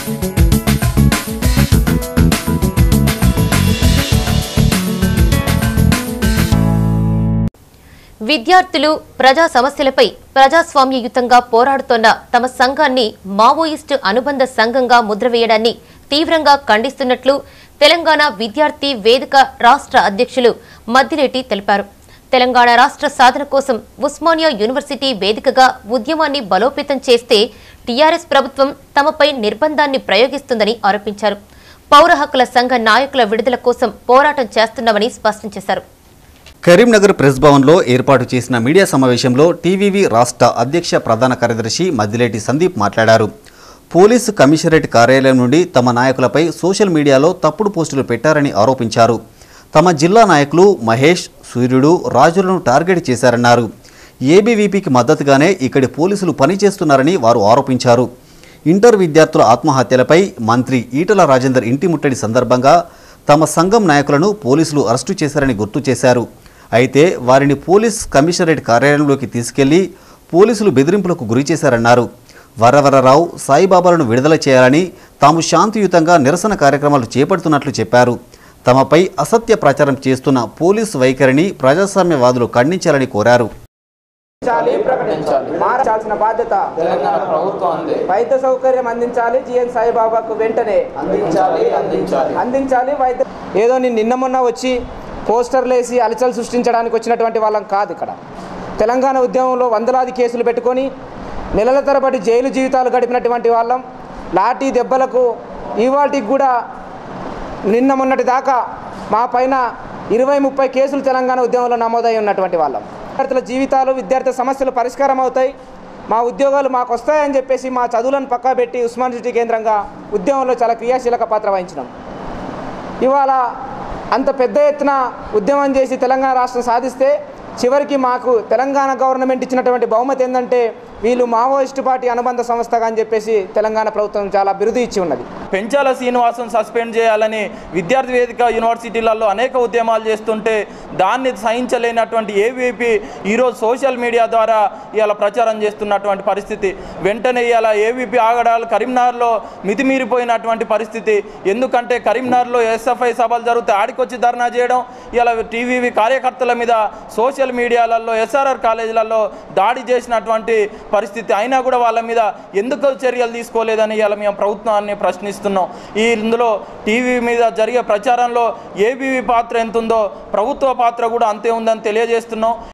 విద్యార్థులు ప్రజా సమస్యలపై ప్రజాస్వామ్యయుతంగా పోరాడుతోన్న తమ సంఘాన్ని మావోయిస్టు అనుబంధ సంఘంగా ముద్రవేయడాన్ని తీవ్రంగా ఖండిస్తున్నట్లు తెలంగాణ విద్యార్థి వేదిక రాష్ట్ర అధ్యక్షులు మద్దిరెడ్డి తెలిపారు తెలంగాణ రాష్ట్ర సాధన కోసం ఉస్మానియా యూనివర్సిటీ వేదికగా ఉద్యమాన్ని బలోపేతం చేస్తే టీఆర్ఎస్ ప్రభుత్వం తమపై నిర్బంధాన్ని ప్రయోగిస్తుందని ఆరోపించారు పౌర హక్కుల సంఘ నాయకుల విడుదల కోసం పోరాటం చేస్తున్నామని స్పష్టం చేశారు కరీంనగర్ ప్రెస్ భవన్లో ఏర్పాటు చేసిన మీడియా సమావేశంలో టీవీవీ రాష్ట్ర అధ్యక్ష ప్రధాన కార్యదర్శి మద్దిలేటి సందీప్ మాట్లాడారు పోలీసు కమిషనరేట్ కార్యాలయం నుండి తమ నాయకులపై సోషల్ మీడియాలో తప్పుడు పోస్టులు పెట్టారని ఆరోపించారు తమ జిల్లా నాయకులు మహేష్ సూర్యుడు రాజులను టార్గెట్ చేశారన్నారు ఏబీవీపీకి మద్దతుగానే ఇక్కడి పోలీసులు పనిచేస్తున్నారని వారు ఆరోపించారు ఇంటర్ విద్యార్థుల ఆత్మహత్యలపై మంత్రి ఈటల రాజేందర్ ఇంటి ముట్టడి సందర్భంగా తమ సంఘం నాయకులను పోలీసులు అరెస్టు చేశారని గుర్తు చేశారు అయితే వారిని పోలీస్ కమిషనరేట్ కార్యాలయంలోకి తీసుకెళ్లి పోలీసులు బెదిరింపులకు గురి చేశారన్నారు వరవరరావు సాయిబాబాలను విడుదల చేయాలని తాము శాంతియుతంగా నిరసన కార్యక్రమాలు చేపడుతున్నట్లు చెప్పారు తమపై అసత్య ప్రచారం చేస్తున్న పోలీసు వైఖరిని ప్రజాస్వామ్యవాదులు ఖండించాలని కోరారు అందించాలి ప్రకటించాలి మార్చాల్సిన బాధ్యత తెలంగాణ ప్రభుత్వం ఉంది వైద్య సౌకర్యం అందించాలి జిఎన్ సాయిబాబాకు వెంటనే అందించాలి అందించాలి అందించాలి వైద్య ఏదో నేను నిన్న మొన్న వచ్చి పోస్టర్లు వేసి అలచలు సృష్టించడానికి వచ్చినటువంటి వాళ్ళం కాదు ఇక్కడ తెలంగాణ ఉద్యమంలో వందలాది కేసులు పెట్టుకొని నెలల తరబడి జైలు జీవితాలు గడిపినటువంటి వాళ్ళం లాఠీ దెబ్బలకు ఇవాటికి కూడా నిన్న మొన్నటి దాకా మా పైన ఇరవై ముప్పై కేసులు తెలంగాణ ఉద్యమంలో నమోదై ఉన్నటువంటి వాళ్ళం విద్యార్థుల జీవితాలు విద్యార్థి సమస్యలు పరిష్కారం అవుతాయి మా ఉద్యోగాలు మాకు వస్తాయని చెప్పేసి మా చదువులను పక్కా పెట్టి ఉస్మాన్ సిటీ కేంద్రంగా ఉద్యమంలో చాలా క్రియాశీలక పాత్ర వహించినాం ఇవాళ అంత పెద్ద ఎత్తున ఉద్యమం చేసి తెలంగాణ రాష్ట్రం సాధిస్తే చివరికి మాకు తెలంగాణ గవర్నమెంట్ ఇచ్చినటువంటి బహుమతి ఏంటంటే వీళ్ళు మావోయిస్టు పార్టీ అనుబంధ సంస్థగా అని చెప్పేసి తెలంగాణ ప్రభుత్వం చాలా బిరుదు ఇచ్చి ఉన్నది పెంచాల శ్రీనివాసం సస్పెండ్ చేయాలని విద్యార్థి వేదిక యూనివర్సిటీలలో అనేక ఉద్యమాలు చేస్తుంటే దాన్ని సహించలేనటువంటి ఏవీపీ ఈరోజు సోషల్ మీడియా ద్వారా ఇవాళ ప్రచారం చేస్తున్నటువంటి పరిస్థితి వెంటనే ఇవాళ ఏవీపీ ఆగడాలు కరీంనగర్లో మితిమీరిపోయినటువంటి పరిస్థితి ఎందుకంటే కరీంనగర్లో ఎస్ఎఫ్ఐ సభలు జరిగితే ఆడికొచ్చి ధర్నా చేయడం ఇలా టీవీవి కార్యకర్తల మీద సోషల్ మీడియాలలో ఎస్ఆర్ఆర్ కాలేజీలలో దాడి చేసినటువంటి పరిస్థితి అయినా కూడా వాళ్ళ మీద ఎందుకు చర్యలు తీసుకోలేదని ఇలా మేము ప్రభుత్వాన్ని ప్రశ్నిస్తున్నాం ఈ ఇందులో టీవీ మీద జరిగే ప్రచారంలో ఏబీవీ పాత్ర ఎంత ఉందో ప్రభుత్వ పాత్ర కూడా అంతే ఉందని తెలియజేస్తున్నాం